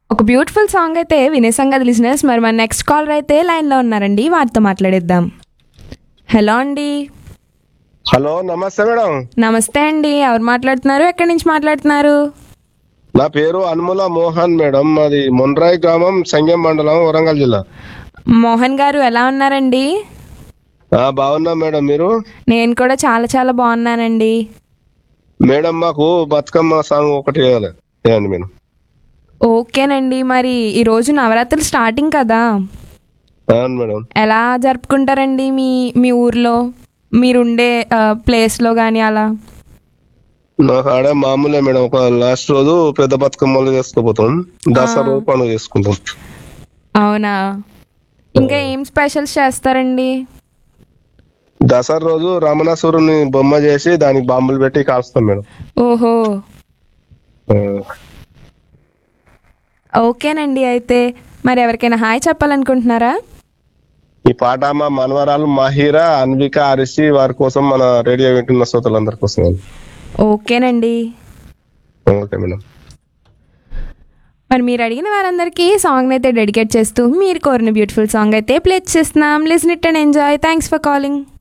ఒక beautiful song అయితే వినేసాం కదా లిసినర్స్ మరి మన నెక్స్ట్ కాలర్ అయితే లైన్లో ఉన్నారండి వారితో మాట్లాడేద్దాం హలో అండి హలో నమస్తే మేడం నమస్తే అండి ఎవరు మాట్లాడుతున్నారు ఎక్కడి నుంచి మాట్లాడుతున్నారు నా పేరు అనుముల మోహన్ మేడం మాది మొన్రాయ్ గ్రామం సంగం మండలం వరంగల్ జిల్లా మోహన్ గారు ఎలా ఉన్నారండి ఆ, బాగున్నా మేడం మీరు నేను కూడా చాలా చాలా బాగున్నానండి మేడం మాకు బతుకమ్మ సాంగ్ ఒకటి వేయాలి వేయండి మేడం ఓకేనండి మరి ఈరోజు నవరాత్రులు స్టార్టింగ్ కదా అవును మేడం ఎలా జరుపుకుంటారండి మీ మీ ఊర్లో మీరుండే ఆ, ప్లేస్లో కానీ అలా నాకు ఆడే మామూలే మేడం ఒక లాస్ట్ రోజు పెద్ద బతుకమ్మలు చేసుకోపోతాం దసరా రోజు పండుగ చేసుకుంటాం అవునా ఇంకా ఏం స్పెషల్స్ చేస్తారండి దసరా రోజు రామణాసురుని బొమ్మ చేసి దానికి బాంబులు పెట్టి కాల్స్తాం మేడం ఓహో ఆ, ఓకేనండి అయితే మరి ఎవరికైనా హాయ్ చెప్పాలనుకుంటున్నారా ఈ పాట మా మనవరాలు మహిరా అన్విక అరిసి వారి కోసం మన రేడియో వింటున్న శ్రోతలందరి కోసం ఓకేనండి ఓకే మేడం మరి మీరు అడిగిన వారందరికీ సాంగ్ అయితే డెడికేట్ చేస్తూ మీరు కోరిన బ్యూటిఫుల్ సాంగ్ అయితే ప్లే చేస్తున్నాం listen it and enjoy thanks for calling